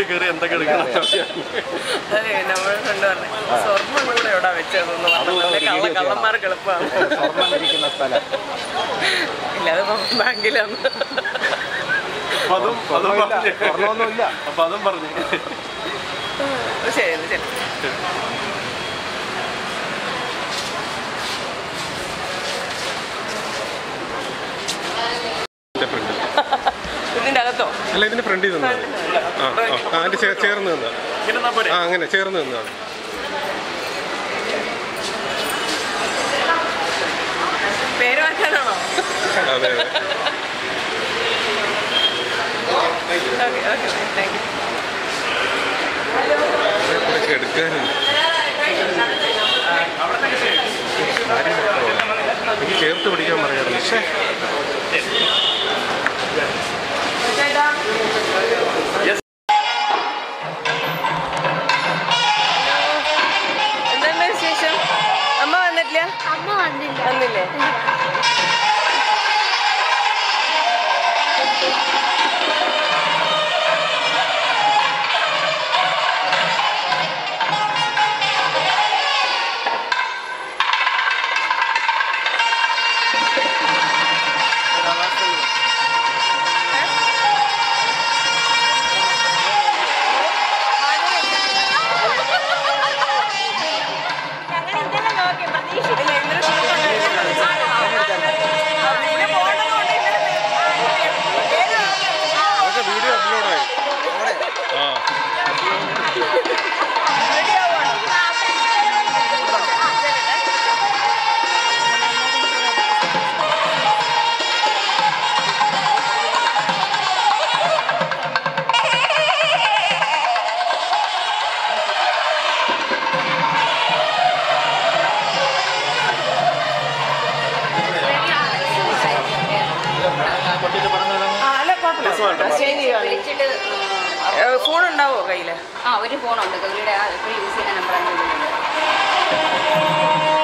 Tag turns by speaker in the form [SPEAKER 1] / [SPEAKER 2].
[SPEAKER 1] വീട്ടിൽ കയറി എന്തൊക്കെ എടുക്കണം
[SPEAKER 2] അതെ നമ്മൾ ഫ്രണ്ട് പറഞ്ഞു സ്വർണ്ണം കൂടെ എവിടാ വെച്ചതെന്ന് പറഞ്ഞു കള്ള കള്ളന്മാർക്ക് എളുപ്പമാണ്
[SPEAKER 3] സ്വർണം ഇരിക്കുന്ന സ്ഥലം
[SPEAKER 2] ഇല്ല അത് ബാങ്കിലാണ്
[SPEAKER 1] അപ്പൊ അതും അതും
[SPEAKER 3] സ്വർണ്ണമില്ല
[SPEAKER 1] പറഞ്ഞു
[SPEAKER 3] സ്വർണ്ണമൊന്നുമില്ല
[SPEAKER 1] അപ്പൊ അതും പറഞ്ഞു
[SPEAKER 2] ശരി ശരി
[SPEAKER 4] ഫ്രണ്ട്
[SPEAKER 2] ഇതിന്റെ അകത്തോ
[SPEAKER 4] അല്ല ഇതിന്റെ ഫ്രണ്ടിൽ നിന്നാ ആ ആ ആ, അതിന്റെ ചേ- ചേർന്ന് നിന്നാ
[SPEAKER 1] ഇങ്ങനെ എന്നാ പോരെ
[SPEAKER 4] ആ അങ്ങനെ ചേർന്ന് നിന്നാ
[SPEAKER 2] പേര് മാറ്റാനാണോ
[SPEAKER 4] അതെ അതെ
[SPEAKER 2] ഓക്കെ ഓക്കെ താങ്ക് യു
[SPEAKER 4] ഇവിടെയൊക്കെ എടുക്കാനുണ്ട് എനിക്ക് ചേർത്ത് പിടിക്കാൻ പറയാറുണ്ട് പക്ഷേ
[SPEAKER 2] എന്താണ് വിശേഷം അമ്മ വന്നിട്ടില്ല
[SPEAKER 5] അമ്മ വന്നില്ല
[SPEAKER 2] വന്നില്ലേ ഇല്ല, ഇന്നലെ shoot ഉണ്ടായിരുന്നു. പിന്നെ പോകണം കൊണ്ട് ഇന്നലെ
[SPEAKER 4] അതൊക്കെ വീഡിയോ അപ്ലോഡായി ആ
[SPEAKER 2] ready ആവുകയാണോ? ആ, അല്ല, കുഴപ്പമില്ല. Change ചെയ്യുവാണ്.
[SPEAKER 5] വിളിച്ചിട്ട്
[SPEAKER 2] ഏ, ഫോൺ ഉണ്ടാവോ കയ്യില്
[SPEAKER 5] ആ ഒരു ഫോണുണ്ട് ഗൗരിയുടെ എപ്പോഴും യൂസ് ചെയ്യുന്ന നമ്പറാണ്